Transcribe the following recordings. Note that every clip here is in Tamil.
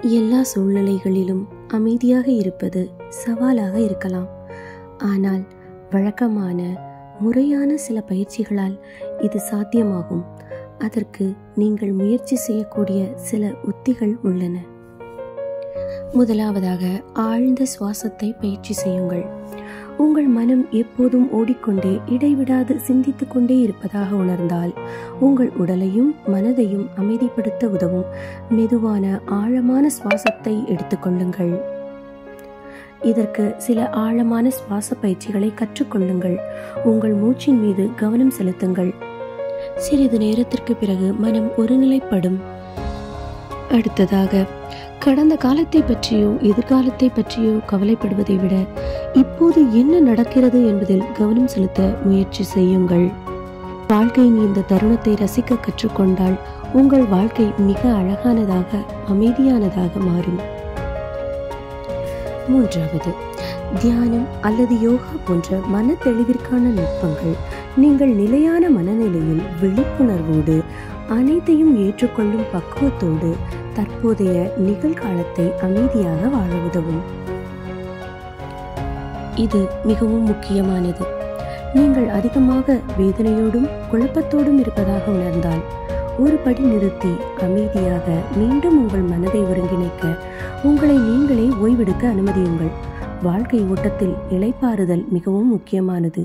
எல்லா சூழ்நிலைகளிலும் அமைதியாக இருப்பது சவாலாக இருக்கலாம் ஆனால் வழக்கமான முறையான சில பயிற்சிகளால் இது சாத்தியமாகும் அதற்கு நீங்கள் முயற்சி செய்யக்கூடிய சில உத்திகள் உள்ளன முதலாவதாக ஆழ்ந்த சுவாசத்தை பயிற்சி செய்யுங்கள் உங்கள் மனம் எப்போதும் ஓடிக்கொண்டே இடைவிடாது சிந்தித்துக் கொண்டே இருப்பதாக உணர்ந்தால் உங்கள் உடலையும் மனதையும் அமைதிப்படுத்த உதவும் மெதுவான ஆழமான சுவாசத்தை எடுத்துக்கொள்ளுங்கள் இதற்கு சில ஆழமான சுவாச பயிற்சிகளை கற்றுக்கொள்ளுங்கள் உங்கள் மூச்சின் மீது கவனம் செலுத்துங்கள் சிறிது நேரத்திற்கு பிறகு மனம் ஒருநிலைப்படும் அடுத்ததாக கடந்த காலத்தை பற்றியோ எதிர்காலத்தை பற்றியோ கவலைப்படுவதை விட இப்போது என்ன நடக்கிறது என்பதில் கவனம் செலுத்த முயற்சி செய்யுங்கள் வாழ்க்கையின் இந்த தருணத்தை ரசிக்க கற்றுக்கொண்டால் உங்கள் வாழ்க்கை மிக அழகானதாக அமைதியானதாக மாறும் மூன்றாவது தியானம் அல்லது யோகா போன்ற மன தெளிவிற்கான நுட்பங்கள் நீங்கள் நிலையான மனநிலையில் விழிப்புணர்வோடு அனைத்தையும் ஏற்றுக்கொள்ளும் பக்குவத்தோடு தற்போதைய நிகழ்காலத்தை அமைதியாக வாழ உதவும் இது மிகவும் முக்கியமானது நீங்கள் அதிகமாக வேதனையோடும் குழப்பத்தோடும் இருப்பதாக உணர்ந்தால் ஒரு படி நிறுத்தி அமைதியாக மீண்டும் உங்கள் மனதை ஒருங்கிணைக்க உங்களை நீங்களே ஓய்வெடுக்க அனுமதியுங்கள் வாழ்க்கை ஓட்டத்தில் இளைப்பாறுதல் மிகவும் முக்கியமானது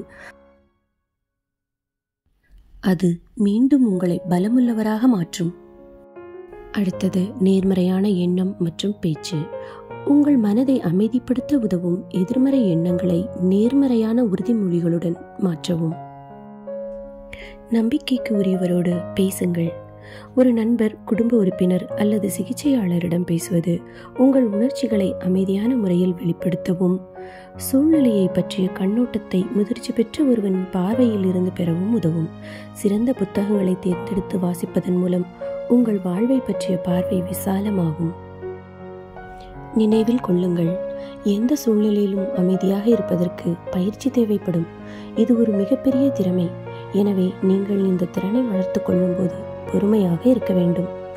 அது மீண்டும் உங்களை பலமுள்ளவராக மாற்றும் அடுத்தது நேர்மறையான எண்ணம் மற்றும் பேச்சு உங்கள் மனதை அமைதிப்படுத்த உதவும் எதிர்மறை எண்ணங்களை நேர்மறையான உறுதிமொழிகளுடன் மாற்றவும் நம்பிக்கைக்கு உரியவரோடு பேசுங்கள் ஒரு நண்பர் குடும்ப உறுப்பினர் அல்லது சிகிச்சையாளரிடம் பேசுவது உங்கள் உணர்ச்சிகளை அமைதியான முறையில் வெளிப்படுத்தவும் சூழ்நிலையை பற்றிய கண்ணோட்டத்தை முதிர்ச்சி பெற்ற ஒருவன் பார்வையில் இருந்து பெறவும் உதவும் சிறந்த புத்தகங்களை தேர்ந்தெடுத்து வாசிப்பதன் மூலம் உங்கள் வாழ்வை பற்றிய பார்வை விசாலமாகும் நினைவில் கொள்ளுங்கள் எந்த சூழ்நிலையிலும் அமைதியாக இருப்பதற்கு பயிற்சி தேவைப்படும் இது ஒரு மிகப்பெரிய திறமை எனவே நீங்கள் இந்த திறனை வளர்த்து கொள்ளும்போது பொறுமையாக இருக்க வேண்டும்